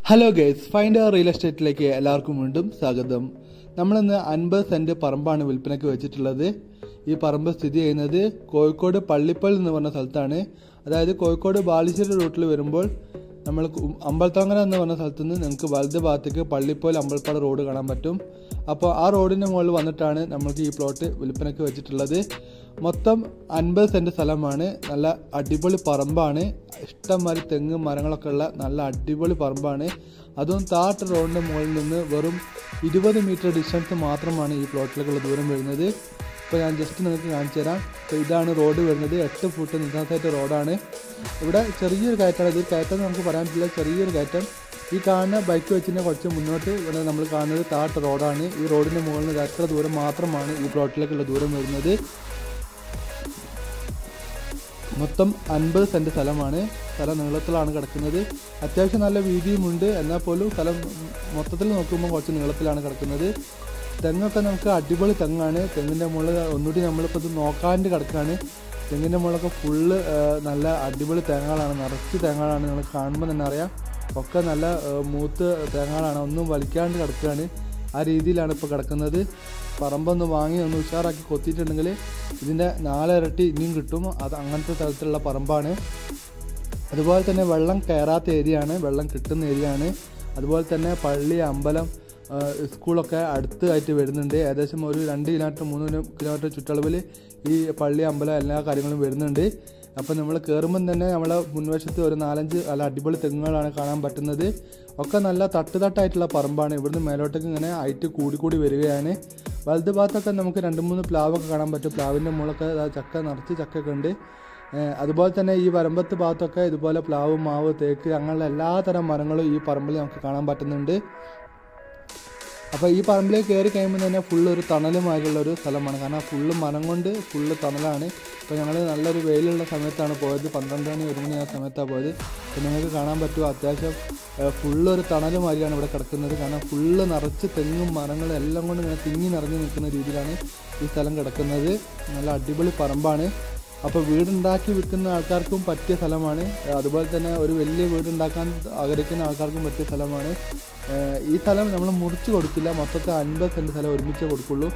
hello guys find real എസ്റ്റേറ്റിലേക്ക് എല്ലാവർക്കും വീണ്ടും സ്വാഗതം നമ്മളിന്ന് അൻപത് സെന്റ് പറമ്പാണ് വിൽപ്പനയ്ക്ക് വെച്ചിട്ടുള്ളത് ഈ പറമ്പ് സ്ഥിതി ചെയ്യുന്നത് കോഴിക്കോട് പള്ളിപ്പൽ എന്ന് പറഞ്ഞ സ്ഥലത്താണ് അതായത് കോഴിക്കോട് ബാലുശ്ശേരി റൂട്ടിൽ വരുമ്പോൾ നമ്മൾ കു- അമ്പലത്തങ്ങര എന്ന് പറഞ്ഞ സ്ഥലത്ത് നിന്ന് നിങ്ങൾക്ക് വലത് ഭാഗത്തേക്ക് പള്ളിപ്പോൽ അമ്പലപ്പാട് റോഡ് കാണാൻ പറ്റും അപ്പോൾ ആ റോഡിൻ്റെ മുകളിൽ വന്നിട്ടാണ് നമ്മൾക്ക് ഈ പ്ലോട്ട് വിൽപ്പനയ്ക്ക് വെച്ചിട്ടുള്ളത് മൊത്തം അൻപത് സെൻറ്റ് സ്ഥലമാണ് നല്ല അടിപൊളി പറമ്പാണ് ഇഷ്ടംമാതിരി തെങ്ങ് മരങ്ങളൊക്കെ ഉള്ള നല്ല അടിപൊളി പറമ്പാണ് അതും താട്ട് റോഡിൻ്റെ മുകളിൽ നിന്ന് വെറും ഇരുപത് മീറ്റർ ഡിസ്റ്റൻസ് മാത്രമാണ് ഈ പ്ലോട്ടിലേക്കുള്ള ദൂരം വരുന്നത് ഇപ്പോൾ ഞാൻ ജസ്റ്റ് നിങ്ങൾക്ക് കാണിച്ചു തരാം അപ്പോൾ ഇതാണ് റോഡ് വരുന്നത് എട്ട് ഫുട്ട് നിസാസായിട്ട് റോഡാണ് ഇവിടെ ചെറിയൊരു കയറ്റമാണ് ഇത് കയറ്റം എന്ന് നമുക്ക് പറയാൻ പറ്റില്ല ചെറിയൊരു കയറ്റം ഈ കാണുന്ന ബൈക്ക് വെച്ചിട്ട് കുറച്ച് മുന്നോട്ട് ഇവിടെ നമ്മൾ കാണുന്നത് താട്ട് റോഡാണ് ഈ റോഡിൻ്റെ മുകളിൽ നിന്ന് എത്ര ദൂരം മാത്രമാണ് ഈ പ്ലോട്ടിലേക്കുള്ള ദൂരം വരുന്നത് മൊത്തം അൻപത് സെൻറ്റ് സ്ഥലമാണ് സ്ഥലം നീളത്തിലാണ് കിടക്കുന്നത് അത്യാവശ്യം നല്ല വീതിയുമുണ്ട് എന്നാൽ പോലും സ്ഥലം മൊത്തത്തിൽ നോക്കുമ്പോൾ കുറച്ച് നീളത്തിലാണ് കിടക്കുന്നത് തെങ്ങൊക്കെ നമുക്ക് അടിപൊളി തെങ്ങാണ് തെങ്ങിൻ്റെ മുകളിൽ ഒന്നുകൂടി നമ്മളിപ്പോൾ ഇത് നോക്കാണ്ട് കിടക്കുകയാണ് തെങ്ങിൻ്റെ മുകളിലൊക്കെ ഫുള്ള് നല്ല അടിപൊളി തേങ്ങകളാണ് നിറച്ച് തേങ്ങകളാണ് നിങ്ങൾ കാണുമ്പോൾ തന്നെ അറിയാം ഒക്കെ നല്ല ആ, മൂത്ത് തേങ്ങകളാണ് ഒന്നും വലിക്കാണ്ട് കിടക്കുകയാണ് ആ രീതിയിലാണ് ഇപ്പോൾ കിടക്കുന്നത് പറമ്പൊന്ന് വാങ്ങി ഒന്ന് ഉഷാറാക്കി കൊത്തിയിട്ടുണ്ടെങ്കിൽ ഇതിൻ്റെ നാലിരട്ടി ഇനിയും കിട്ടും അത് അങ്ങനത്തെ തരത്തിലുള്ള പറമ്പാണ് അതുപോലെ തന്നെ വെള്ളം കയറാത്ത ഏരിയ ആണ് വെള്ളം കിട്ടുന്ന ഏരിയ ആണ് അതുപോലെ തന്നെ പള്ളി അമ്പലം ആ, സ്കൂളൊക്കെ അടുത്തായിട്ട് വരുന്നുണ്ട് ഏകദേശം ഒരു രണ്ട് കിലോമീറ്റർ മൂന്ന് കിലോമീറ്റർ ചുറ്റളവിൽ ഈ പള്ളി അമ്പലം എല്ലാ കാര്യങ്ങളും വരുന്നുണ്ട് അപ്പോൾ നമ്മൾ കയറുമ്പം തന്നെ നമ്മളെ മുൻവശത്ത് ഒരു നാലഞ്ച് നല്ല അടിപൊളി തെങ്ങുകളാണ് കാണാൻ പറ്റുന്നത് ഒക്കെ നല്ല തട്ട് തട്ടായിട്ടുള്ള പറമ്പാണ് ഇവിടുന്ന് മേലോട്ടേക്ക് ഇങ്ങനെ ഹൈറ്റ് കൂടി കൂടി വരികയാണ് വലത് ഭാഗത്തൊക്കെ നമുക്ക് രണ്ട് മൂന്ന് പ്ലാവൊക്കെ കാണാൻ പറ്റും പ്ലാവിൻ്റെ മുകളൊക്കെ ദാ ചക്ക നിറച്ച് ചക്കൊക്കെ ഉണ്ട് ഏഹ് അതുപോലെ തന്നെ ഈ വരമ്പത്ത് ഭാഗത്തൊക്കെ ഇതുപോലെ പ്ലാവ് മാവ് തേക്ക് അങ്ങനെയുള്ള എല്ലാതരം മരങ്ങളും ഈ പറമ്പിൽ നമുക്ക് കാണാൻ പറ്റുന്നുണ്ട് അപ്പോൾ ഈ പറമ്പിലേക്ക് കയറി കഴിയുമ്പോൾ തന്നെ ഫുള്ള് ഒരു തണലുമായിട്ടുള്ള ഒരു സ്ഥലമാണ് കാരണം ഫുള്ള് മരം കൊണ്ട് ഫുള്ള് തണലാണ് ഇപ്പോൾ ഞങ്ങൾ നല്ലൊരു വെയിലുള്ള സമയത്താണ് പോയത് പന്ത്രണ്ട് മണി ഒരു മണി ആ സമയത്താണ് പോയത് അപ്പോൾ നിങ്ങൾക്ക് കാണാൻ പറ്റുമോ അത്യാവശ്യം ഫുള്ള് ഒരു തണൽ മാതിരിയാണ് ഇവിടെ കിടക്കുന്നത് കാരണം ഫുള്ള് നിറച്ച് തെങ്ങും മരങ്ങളും എല്ലാം കൊണ്ട് ഇങ്ങനെ തിങ്ങി നിറഞ്ഞു നിൽക്കുന്ന രീതിയിലാണ് ഈ സ്ഥലം കിടക്കുന്നത് നല്ല അടിപൊളി പറമ്പാണ് അപ്പോൾ വീടുണ്ടാക്കി വിൽക്കുന്ന ആൾക്കാർക്കും പറ്റിയ സ്ഥലമാണ് അതുപോലെ തന്നെ ഒരു വലിയ വീടുണ്ടാക്കാൻ ആഗ്രഹിക്കുന്ന ആൾക്കാർക്കും പറ്റിയ സ്ഥലമാണ് ഏഹ് ഈ സ്ഥലം നമ്മൾ മുറിച്ച് കൊടുക്കില്ല മൊത്തത്തിൽ അൻപത് സെൻറ്റ് സ്ഥലം ഒരുമിച്ചേ കൊടുക്കുള്ളൂ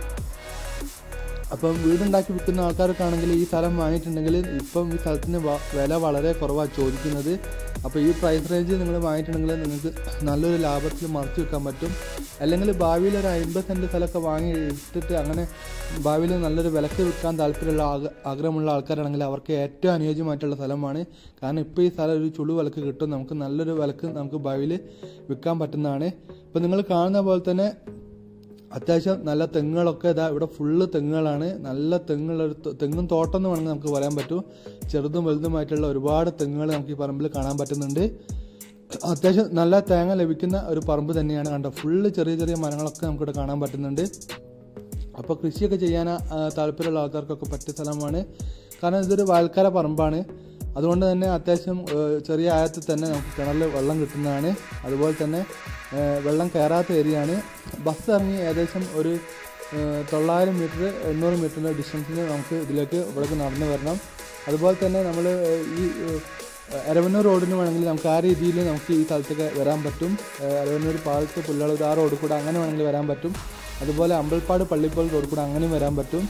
അപ്പം വീടുണ്ടാക്കി വിൽക്കുന്ന ആൾക്കാരൊക്കെ ആണെങ്കിൽ ഈ സ്ഥലം വാങ്ങിയിട്ടുണ്ടെങ്കിൽ ഇപ്പം ഈ സ്ഥലത്തിന് വ- വില വളരെ കുറവാണ് ചോദിക്കുന്നത് അപ്പോൾ ഈ പ്രൈസ് റേഞ്ച് നിങ്ങൾ വാങ്ങിയിട്ടുണ്ടെങ്കിൽ നിങ്ങൾക്ക് നല്ലൊരു ലാഭത്തിൽ മറിച്ച് വെക്കാൻ പറ്റും അല്ലെങ്കിൽ ഭാവിയിൽ ഒരു അമ്പത് സെൻറ്റ് സ്ഥലമൊക്കെ വാങ്ങി ഇട്ടിട്ട് അങ്ങനെ ഭാവിയിൽ നല്ലൊരു വിലക്ക് വിൽക്കാൻ താല്പര്യമുള്ള ആഗ്ര- ആഗ്രഹമുള്ള ആൾക്കാരാണെങ്കിൽ അവർക്ക് ഏറ്റവും അനുയോജ്യമായിട്ടുള്ള സ്ഥലമാണ് കാരണം ഇപ്പോൾ ഈ സ്ഥലം ഒരു ചുളു വിലക്ക് കിട്ടും നമുക്ക് നല്ലൊരു വിലക്ക് നമുക്ക് ഭാവിയിൽ വിൽക്കാൻ പറ്റുന്നതാണ് ഇപ്പം നിങ്ങൾ കാണുന്ന പോലെ തന്നെ അത്യാവശ്യം നല്ല തെങ്ങുകളൊക്കെ ഇതാ ഇവിടെ ഫുള്ള് തെങ്ങുകളാണ് നല്ല തെങ്ങുള്ള ഒരു ത- തെങ്ങും തോട്ടം എന്ന് വേണമെങ്കിൽ നമുക്ക് പറയാൻ പറ്റും ചെറുതും വലുതുമായിട്ടുള്ള ഒരുപാട് തെങ്ങുകൾ നമുക്ക് ഈ പറമ്പിൽ കാണാൻ പറ്റുന്നുണ്ട് അത്യാവശ്യം നല്ല തേങ്ങ ലഭിക്കുന്ന ഒരു പറമ്പ് തന്നെയാണ് കണ്ടോ ഫുള്ള് ചെറിയ ചെറിയ മരങ്ങളൊക്കെ നമുക്കിവിടെ കാണാൻ പറ്റുന്നുണ്ട് അപ്പോൾ കൃഷിയൊക്കെ ചെയ്യാൻ ആ, താല്പര്യമുള്ള ആൾക്കാർക്കൊക്കെ പറ്റിയ സ്ഥലമാണ് കാരണം ഇതൊരു വയൽക്കാര പറമ്പാണ് അതുകൊണ്ട് തന്നെ അത്യാവശ്യം ഏ, ചെറിയ ആയത്തിൽ തന്നെ നമുക്ക് കിണറിൽ വെള്ളം കിട്ടുന്നതാണ് അതുപോലെ തന്നെ ഏ, വെള്ളം കയറാത്ത ഏരിയയാണ് ബസ് ഇറങ്ങി ഏകദേശം ഒരു ഏ, തൊള്ളായിരം മീറ്റർ എണ്ണൂറ് മീറ്ററിൻ്റെ ഡിസ്റ്റൻസിൽ നമുക്ക് ഇതിലേക്ക് ഇവിടേക്ക് നടന്നു വരണം അതുപോലെ തന്നെ നമ്മൾ ഈ ഏ, എരവന്നൂർ റോഡിന് വേണമെങ്കിൽ നമുക്ക് ആ രീതിയിൽ നമുക്ക് ഈ സ്ഥലത്തൊക്കെ വരാൻ പറ്റും ഏഹ് എരവന്നൂർ പാലത്ത് പുല്ലളൂർ ആ റോഡിൽ കൂടെ അങ്ങനെ വേണമെങ്കിൽ വരാൻ പറ്റും അതുപോലെ അമ്പൽപ്പാട് പള്ളിപ്പോൽ റോഡിൽ കൂടെ അങ്ങനെയും വരാൻ പറ്റും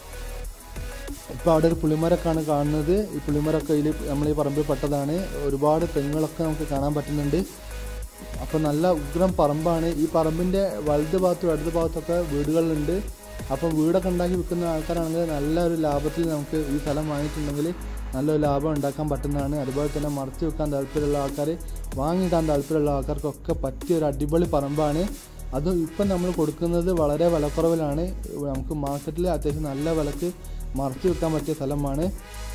ഇപ്പോൾ അവിടെ ഒരു പുളിമരക്കാണ് കാണുന്നത് ഈ പുളിമരമൊക്കെ ഇതിൽ നമ്മൾ ഈ പറമ്പിൽ പെട്ടതാണ് ഒരുപാട് തെങ്ങുകളൊക്കെ നമുക്ക് കാണാൻ പറ്റുന്നുണ്ട് അപ്പോൾ നല്ല ഉഗ്രം പറമ്പാണ് ഈ പറമ്പിൻ്റെ വലത് ഭാഗത്തും ഇടത് ഭാഗത്തൊക്കെ വീടുകളുണ്ട് അപ്പം വീടൊക്കെ ഉണ്ടാക്കി വിൽക്കുന്ന ആൾക്കാരാണെങ്കിൽ നല്ലൊരു ലാഭത്തിൽ നമുക്ക് ഈ സ്ഥലം വാങ്ങിയിട്ടുണ്ടെങ്കിൽ നല്ലൊരു ലാഭം ഉണ്ടാക്കാൻ പറ്റുന്നതാണ് അതുപോലെ തന്നെ മറച്ചു വെക്കാൻ താല്പര്യമുള്ള ആൾക്കാർ വാങ്ങിയിടാൻ താല്പര്യമുള്ള ആൾക്കാർക്കൊക്കെ പറ്റിയ ഒരു അടിപൊളി പറമ്പാണ് അത് ഇപ്പം നമ്മൾ കൊടുക്കുന്നത് വളരെ വിലക്കുറവിലാണ് നമുക്ക് മാർക്കറ്റിൽ അത്യാവശ്യം നല്ല വിലക്ക് മറച്ചു വെക്കാൻ പറ്റിയ സ്ഥലമാണ്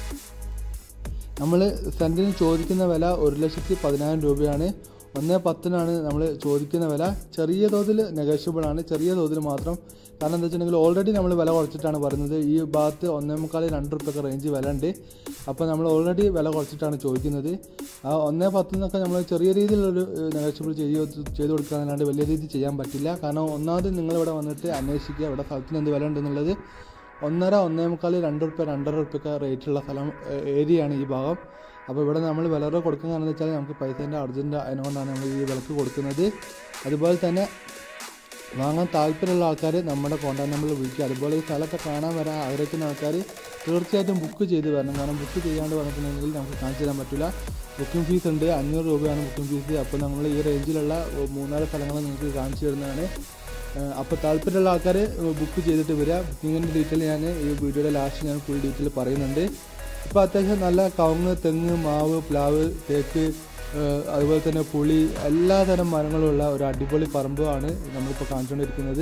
നമ്മൾ സെൻറ്റിന് ചോദിക്കുന്ന വില ഒരു ലക്ഷത്തി പതിനായിരം രൂപയാണ് ഒന്ന് പത്തിനാണ് നമ്മൾ ചോദിക്കുന്ന വില ചെറിയ തോതിൽ നെഗോഷ്യബിൾ ആണ് ചെറിയ തോതിൽ മാത്രം കാരണം എന്താ വെച്ചിട്ടുണ്ടെങ്കിൽ ഓൾറെഡി നമ്മൾ വില കുറച്ചിട്ടാണ് പറയുന്നത് ഈ ഭാഗത്ത് ഒന്നേ മുക്കാൽ രണ്ട് റുപ്യൊക്കെ റേഞ്ച് വില ഉണ്ട് അപ്പോൾ നമ്മൾ ഓൾറെഡി വില കുറച്ചിട്ടാണ് ചോദിക്കുന്നത് ആ ഒന്നേ പത്തിനൊക്കെ നമ്മൾ ചെറിയ രീതിയിലൊരു നെഗോഷ്യബിൾ ചെയ്ത് ചെയ്ത് കൊടുക്കുക എന്നല്ലാണ്ട് വലിയ രീതിയിൽ ചെയ്യാൻ പറ്റില്ല കാരണം ഒന്നാമത് നിങ്ങളിവിടെ വന്നിട്ട് അന്വേഷിക്കുക ഇവിടെ സ്ഥലത്തിന് എന്ത് വില ഉണ്ടെന്നുള്ളത് ഒന്നര ഒന്നേ മുക്കാൽ രണ്ട് റുപ്യ രണ്ടര റുപ്യൊക്കെ റേറ്റുള്ള സ്ഥലം ഏരിയയാണ് ഈ ഭാഗം അപ്പോൾ ഇവിടെ നമ്മൾ വില കൊടുക്കുന്ന കാരണം വെച്ചാൽ നമുക്ക് പൈസേൻ്റെ അർജൻറ്റ് അതിനുകൊണ്ടാണ് നമ്മൾ ഈ വിലക്ക് കൊടുക്കുന്നത് അതുപോലെ തന്നെ വാങ്ങാൻ താല്പര്യമുള്ള ആൾക്കാർ നമ്മുടെ കോൺടാക്ട് നമ്പറിൽ വിളിക്കുക അതുപോലെ ഈ സ്ഥലമൊക്കെ കാണാൻ വരാൻ ആഗ്രഹിക്കുന്ന ആൾക്കാർ തീർച്ചയായിട്ടും ബുക്ക് ചെയ്ത് വരണം കാരണം ബുക്ക് ചെയ്യാണ്ട് വന്നിട്ടുണ്ടെങ്കിൽ നമുക്ക് കാണിച്ചു തരാൻ പറ്റില്ല ബുക്കിംഗ് ഫീസ് ഉണ്ട് അഞ്ഞൂറ് രൂപയാണ് ബുക്കിംഗ് ഫീസ് അപ്പോൾ നമ്മൾ ഈ റേഞ്ചിലുള്ള മൂന്നാല് സ്ഥലങ്ങൾ നിങ്ങൾക്ക് കാണിച്ചു തരുന്നതാണ് അപ്പോൾ താല്പര്യമുള്ള ആൾക്കാർ ബുക്ക് ചെയ്തിട്ട് വരിക ബുക്കിങ്ങിൻ്റെ ഡീറ്റെയിൽ ഞാൻ ഈ വീഡിയോയുടെ ലാസ്റ്റ് ഞാൻ ഫുൾ ഡീറ്റെയിൽ പറയുന്നുണ്ട് ഇപ്പോൾ അത്യാവശ്യം നല്ല കവുങ്ങ് തെങ്ങ് മാവ് പ്ലാവ് തേക്ക് ഏഹ് അതുപോലെ തന്നെ പുളി എല്ലാ തരം മരങ്ങളുള്ള ഒരു അടിപൊളി പറമ്പാണ് നമ്മളിപ്പോൾ കാണിച്ചുകൊണ്ടിരിക്കുന്നത്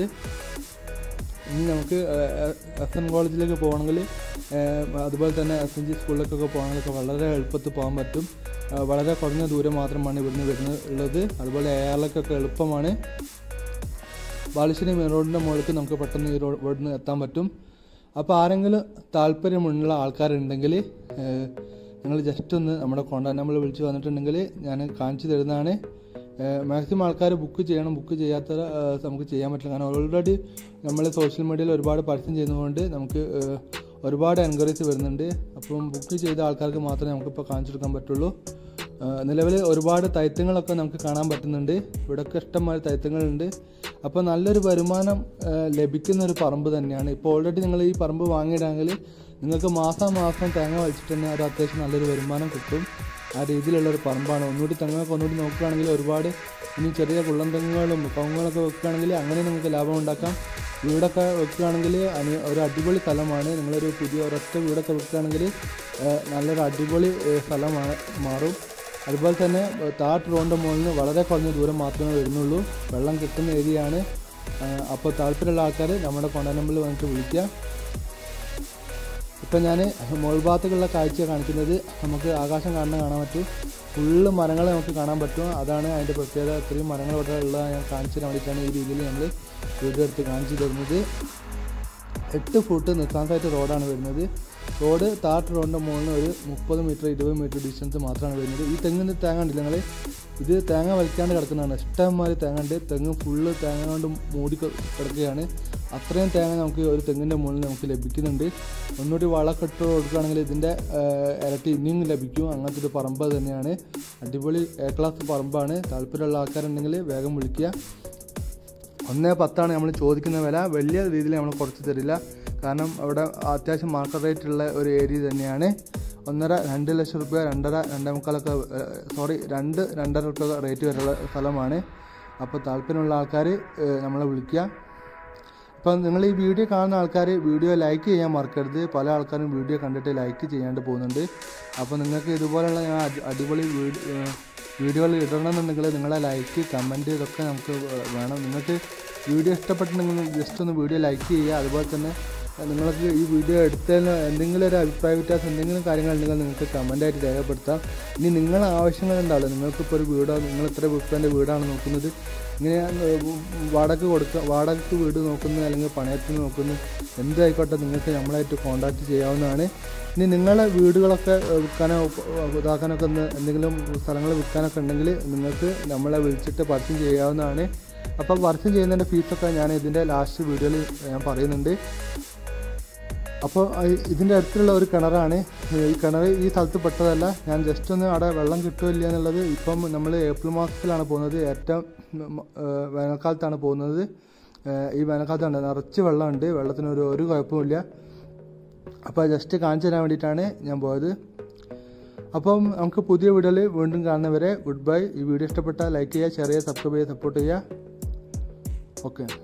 ഇനി നമുക്ക് എസ് എൻ കോളേജിലേക്ക് പോകണമെങ്കിൽ ഏഹ് അതുപോലെ തന്നെ എസ് എൻ ജി സ്കൂളിലേക്കൊക്കെ പോകണമെങ്കിലൊക്കെ വളരെ എളുപ്പത്തിൽ പോകാൻ പറ്റും ഏഹ് വളരെ കുറഞ്ഞ ദൂരം മാത്രമാണ് ഇവിടുന്ന് വരുന്നത് ഉള്ളത് അതുപോലെ എയറിലേക്കൊക്കെ എളുപ്പമാണ് ബാലുശ്ശേരി മെയിൻ റോഡിൻ്റെ മുകളിലേക്ക് നമുക്ക് പെട്ടെന്ന് ഈ റോഡ് ഇവിടുന്ന് എത്താൻ പറ്റും അപ്പോൾ ആരെങ്കിലും താല്പര്യമുള്ള ആൾക്കാരുണ്ടെങ്കിൽ നിങ്ങൾ ജസ്റ്റ് ഒന്ന് നമ്മുടെ കോൺടാക്ട് നമ്പർ വിളിച്ച് വന്നിട്ടുണ്ടെങ്കിൽ ഞാൻ കാണിച്ചു തരുന്നതാണ് മാക്സിമം ആൾക്കാർ ബുക്ക് ചെയ്യണം ബുക്ക് ചെയ്യാത്ത ഏഹ് നമുക്ക് ചെയ്യാൻ പറ്റില്ല കാരണം ഓൾറെഡി നമ്മൾ സോഷ്യൽ മീഡിയയിൽ ഒരുപാട് പരസ്യം ചെയ്യുന്നതുകൊണ്ട് നമുക്ക് ഏഹ് ഒരുപാട് എൻക്വയറീസ് വരുന്നുണ്ട് അപ്പം ബുക്ക് ചെയ്ത ആൾക്കാർക്ക് മാത്രമേ നമുക്കിപ്പോൾ കാണിച്ചു കൊടുക്കാൻ പറ്റുള്ളൂ നിലവിൽ ഒരുപാട് തൈത്യങ്ങളൊക്കെ നമുക്ക് കാണാൻ പറ്റുന്നുണ്ട് ഇവിടെയൊക്കെ ഇഷ്ടംമാതിരി തൈത്യങ്ങളുണ്ട് അപ്പോൾ നല്ലൊരു വരുമാനം ആ, ലഭിക്കുന്ന ഒരു പറമ്പ് തന്നെയാണ് ഇപ്പോൾ ഓൾറെഡി നിങ്ങൾ ഈ പറമ്പ് വാങ്ങിയിടാമെങ്കിൽ നിങ്ങൾക്ക് മാസം മാസം തേങ്ങ വലിച്ചിട്ട് തന്നെ ഒരു അത്യാവശ്യം നല്ലൊരു വരുമാനം കിട്ടും ആ രീതിയിലുള്ള ഒരു പറമ്പാണ് ഒന്നുകൂടി തെങ്ങൊക്കെ ഒന്നുകൂടി നോക്കുകയാണെങ്കിൽ ഒരുപാട് ഇനി ചെറിയ കുള്ളം തെങ്ങുകളും കവുങ്ങുകളൊക്കെ വെക്കുകയാണെങ്കിൽ അങ്ങനെ നിങ്ങൾക്ക് ലാഭം ഉണ്ടാക്കാം വീടൊക്കെ വെക്കുകയാണെങ്കിൽ അനി ഒരു അടിപൊളി സ്ഥലമാണ് നിങ്ങളൊരു പുതിയ ഒരൊറ്റ വീടൊക്കെ വെക്കുകയാണെങ്കിൽ ആ, നല്ലൊരു അടിപൊളി ഏ, സ്ഥലമാണ് മാറും അതുപോലെ തന്നെ ഏഹ്, താഴ് റോഡിൻ്റെ മുകളിൽ നിന്ന് വളരെ കുറഞ്ഞ ദൂരം മാത്രമേ വരുന്നുള്ളൂ വെള്ളം കിട്ടുന്ന ഏരിയയാണ് അപ്പോൾ താല്പര്യമുള്ള ആൾക്കാർ നമ്മുടെ കോൺടാക്ട് നമ്പറിൽ വന്നിട്ട് വിളിക്കുക ഇപ്പം ഞാൻ മുകൾ ഭാഗത്തേക്കുള്ള കാഴ്ച കാണിക്കുന്നത് നമുക്ക് ആകാശം കാണാൻ കാണാൻ പറ്റും ഫുള്ള് മരങ്ങൾ നമുക്ക് കാണാൻ പറ്റും അതാണ് അതിൻ്റെ പ്രത്യേകത ഇത്രയും മരങ്ങൾ ഇവിടെ ഉള്ളത് ഞാൻ കാണിച്ചു തരാൻ വേണ്ടിയിട്ടാണ് ഈ രീതിയിൽ നമ്മൾ വീഡിയോ എടുത്ത് കാണിച്ചു തരുന്നത് എട്ട് ഫുട്ട് നിൽക്കാനായിട്ട് റോഡാണ് വരുന്നത് റോഡ് താട്ട് റോഡിൻ്റെ മുകളിൽ ഒരു മുപ്പത് മീറ്റർ ഇരുപത് മീറ്റർ ഡിസ്റ്റൻസ് മാത്രമാണ് വരുന്നത് ഈ തെങ്ങിന് തേങ്ങ ഉണ്ടല്ലോ നിങ്ങൾ ഇത് തേങ്ങ വലിക്കാണ്ട് കിടക്കുന്നതാണ് ഇഷ്ടംമാതിരി തേങ്ങ ഉണ്ട് തെങ്ങ് ഫുള്ള് തേങ്ങ കൊണ്ട് മൂടി ക- കിടക്കുകയാണ് അത്രയും തേങ്ങ നമുക്ക് ഒരു തെങ്ങിൻ്റെ മുകളിൽ നമുക്ക് ലഭിക്കുന്നുണ്ട് ഒന്നുകൂടി വളമൊക്കെ ഇട്ട് കൊടുക്കുകയാണെങ്കിൽ ഇതിൻ്റെ ഏഹ്, ഇരട്ടി ഇനിയും ലഭിക്കും അങ്ങനത്തെ ഒരു പറമ്പ് തന്നെയാണ് അടിപൊളി എ ക്ലാസ് പറമ്പാണ് താല്പര്യമുള്ള ആൾക്കാരുണ്ടെങ്കിൽ വേഗം വിളിക്കുക ഒന്നേ പത്താണ് നമ്മൾ ചോദിക്കുന്ന വില വലിയ രീതിയിൽ നമ്മൾ കുറച്ച് തരില്ല കാരണം അവിടെ അത്യാവശ്യം മാർക്കറ്റ് റേറ്റ് ഉള്ള ഒരു ഏരിയ തന്നെയാണ് ഒന്നര രണ്ട് ലക്ഷം റുപ്യ രണ്ടര രണ്ടേ മുക്കാലൊക്കെ സോറി രണ്ട് രണ്ടര റുപ്യ റേറ്റ് വരെയുള്ള സ്ഥലമാണ് അപ്പോൾ താല്പര്യമുള്ള ആൾക്കാർ നമ്മളെ വിളിക്കുക അപ്പം നിങ്ങൾ ഈ വീഡിയോ കാണുന്ന ആൾക്കാർ വീഡിയോ ലൈക്ക് ചെയ്യാൻ മറക്കരുത് പല ആൾക്കാരും വീഡിയോ കണ്ടിട്ട് ലൈക്ക് ചെയ്യാണ്ട് പോകുന്നുണ്ട് അപ്പോൾ നിങ്ങൾക്ക് ഇതുപോലുള്ള ഞാൻ അടി- അടിപൊളി വീഡിയോ വീഡിയോകൾ ഇടണമെന്നുണ്ടെങ്കിൽ നിങ്ങളെ ലൈക്ക് കമൻറ്റ് ഇതൊക്കെ നമുക്ക് വേണം നിങ്ങൾക്ക് വീഡിയോ ഇഷ്ടപ്പെട്ടിട്ടുണ്ടെങ്കിൽ ജസ്റ്റ് ഒന്ന് വീഡിയോ ലൈക്ക് ചെയ്യുക അതുപോലെ തന്നെ നിങ്ങൾക്ക് ഈ വീഡിയോ എടുത്തതിന് എന്തെങ്കിലും ഒരു അഭിപ്രായ വ്യത്യാസം എന്തെങ്കിലും കാര്യങ്ങളുണ്ടെങ്കിൽ നിങ്ങൾക്ക് കമൻ്റായിട്ട് രേഖപ്പെടുത്താം ഇനി നിങ്ങളെ ആവശ്യങ്ങളുണ്ടാവില്ല നിങ്ങൾക്കിപ്പോൾ ഒരു വീടോ നിങ്ങൾ ഇത്ര വീട്ടിൻ്റെ വീടാണ് നോക്കുന്നത് ഇങ്ങനെ വാടക കൊടുക്കുക വാടകയ്ക്ക് വീട് നോക്കുന്നത് അല്ലെങ്കിൽ പണയത്തിന് നോക്കുന്നത് എന്തായിക്കോട്ടെ നിങ്ങൾക്ക് നമ്മളായിട്ട് കോൺടാക്ട് ചെയ്യാവുന്നതാണ് ഇനി നിങ്ങളെ വീടുകളൊക്കെ ഏഹ്, വിൽക്കാനോ ഏഹ്, ഇതാക്കാനൊക്കെ ഒന്ന് എന്തെങ്കിലും സ്ഥലങ്ങൾ വിൽക്കാനൊക്കെ ഉണ്ടെങ്കിൽ നിങ്ങൾക്ക് നമ്മളെ വിളിച്ചിട്ട് പർച്ചേസ് ചെയ്യാവുന്നതാണ് അപ്പോൾ പർച്ചേസ് ചെയ്യുന്നതിൻ്റെ ഫീസൊക്കെ ഞാൻ ഇതിൻ്റെ ലാസ്റ്റ് വീഡിയോയിൽ ഞാൻ പറയുന്നുണ്ട് അപ്പോൾ ഇതിൻ്റെ അടുത്തുള്ള ഒരു കിണറാണ് ഈ കിണർ ഈ സ്ഥലത്ത് പെട്ടതല്ല ഞാൻ ജസ്റ്റ് ഒന്ന് അവിടെ വെള്ളം കിട്ടുമില്ല എന്നുള്ളത് ഇപ്പം നമ്മൾ ഏപ്രിൽ മാസത്തിലാണ് പോകുന്നത് ഏറ്റവും ഉം, ഏഹ്, വേനൽക്കാലത്താണ് പോകുന്നത് ഏഹ്, ഈ വേനൽക്കാലത്താണ് നിറച്ച് വെള്ളമുണ്ട് വെള്ളത്തിന് ഒരു ഒരു കുഴപ്പമില്ല അപ്പോൾ ജസ്റ്റ് കാണിച്ചു തരാൻ വേണ്ടിയിട്ടാണ് ഞാൻ പോയത് അപ്പം നമുക്ക് പുതിയ വീഡിയോയിൽ വീണ്ടും കാണുന്നവരെ ഗുഡ് ബൈ ഈ വീഡിയോ ഇഷ്ടപ്പെട്ടാൽ ലൈക്ക് ചെയ്യുക ഷെയർ ചെയ്യുക സബ്സ്ക്രൈബ് ചെയ്യുക സപ്പോർട്ട് ചെയ്യുക ഓക്കെ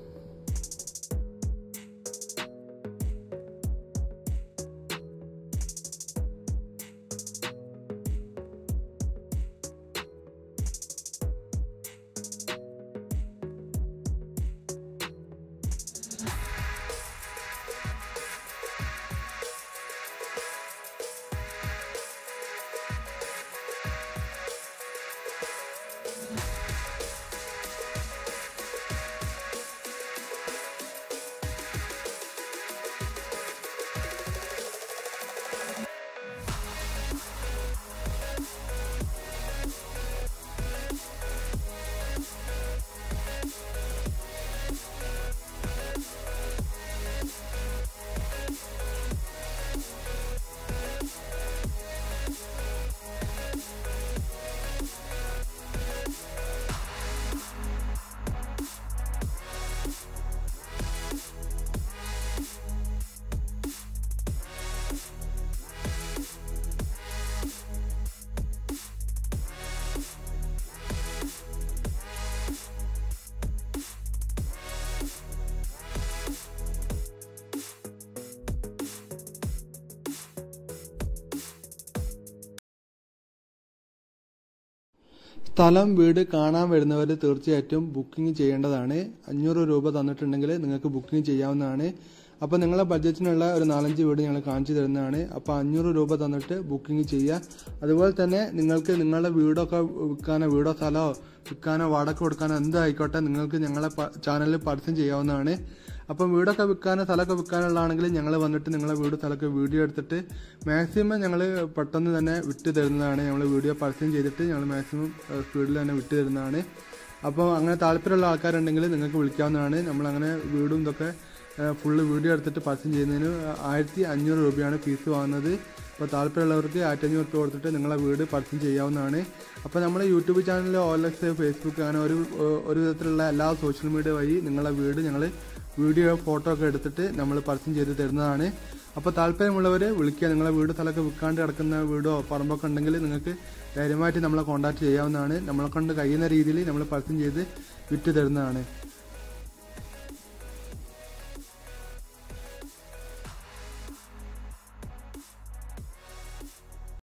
സ്ഥലം വീട് കാണാൻ വരുന്നവർ തീർച്ചയായിട്ടും ബുക്കിംഗ് ചെയ്യേണ്ടതാണ് അഞ്ഞൂറ് രൂപ തന്നിട്ടുണ്ടെങ്കിൽ നിങ്ങൾക്ക് ബുക്കിംഗ് ചെയ്യാവുന്നതാണ് അപ്പോൾ നിങ്ങളെ ബഡ്ജറ്റിനുള്ള ഒരു നാലഞ്ച് വീട് ഞങ്ങൾ കാണിച്ചു തരുന്നതാണ് അപ്പോൾ അഞ്ഞൂറ് രൂപ തന്നിട്ട് ബുക്കിംഗ് ചെയ്യുക അതുപോലെ തന്നെ നിങ്ങൾക്ക് നിങ്ങളുടെ വീടൊക്കെ വിൽക്കാനോ വീടോ സ്ഥലമോ വിൽക്കാനോ വാടക കൊടുക്കാനോ എന്തായിക്കോട്ടെ നിങ്ങൾക്ക് ഞങ്ങളെ ചാനലിൽ പരസ്യം ചെയ്യാവുന്നതാണ് അപ്പം വീടൊക്കെ വിൽക്കാനോ സ്ഥലമൊക്കെ വിൽക്കാനുള്ളതാണെങ്കിൽ ഞങ്ങൾ വന്നിട്ട് നിങ്ങളെ വീട് സ്ഥലമൊക്കെ വീഡിയോ എടുത്തിട്ട് മാക്സിമം ഞങ്ങൾ പെട്ടെന്ന് തന്നെ വിറ്റ് തരുന്നതാണ് ഞങ്ങൾ വീഡിയോ പരസ്യം ചെയ്തിട്ട് ഞങ്ങൾ മാക്സിമം സ്പീഡിൽ തന്നെ വിറ്റ് തരുന്നതാണ് അപ്പോൾ അങ്ങനെ താല്പര്യമുള്ള ആൾക്കാരുണ്ടെങ്കിൽ നിങ്ങൾക്ക് വിളിക്കാവുന്നതാണ് നമ്മളങ്ങനെ വീടും ഇതൊക്കെ ഫുള്ള് വീഡിയോ എടുത്തിട്ട് പരസ്യം ചെയ്യുന്നതിന് ആയിരത്തി അഞ്ഞൂറ് രൂപയാണ് ഫീസ് വാങ്ങുന്നത് അപ്പോൾ താല്പര്യമുള്ളവർക്ക് ആയിരത്തി അഞ്ഞൂറ് രൂപ കൊടുത്തിട്ട് നിങ്ങളെ വീട് പരസ്യം ചെയ്യാവുന്നതാണ് അപ്പോൾ നമ്മുടെ യൂട്യൂബ് ചാനലിൽ ഓലക്സ് ഫേസ്ബുക്ക് അങ്ങനെ ഒരു ഒരു വിധത്തിലുള്ള എല്ലാ സോഷ്യൽ മീഡിയ വഴി നിങ്ങളെ വീട് ഞങ്ങൾ വീഡിയോ ഫോട്ടോ ഒക്കെ എടുത്തിട്ട് നമ്മൾ പരസ്യം ചെയ്ത് തരുന്നതാണ് അപ്പോൾ താല്പര്യമുള്ളവർ വിളിക്കുക നിങ്ങളെ വീട് സ്ഥലമൊക്കെ വിൽക്കാണ്ട് കിടക്കുന്ന വീടോ പറമ്പൊക്കെ ഉണ്ടെങ്കിൽ നിങ്ങൾക്ക് ധൈര്യമായിട്ട് നമ്മളെ കോൺടാക്ട് ചെയ്യാവുന്നതാണ് നമ്മളെ കൊണ്ട് കഴിയുന്ന രീതിയിൽ നമ്മൾ പരസ്യം ചെയ്ത് വിറ്റ് തരുന്നതാണ്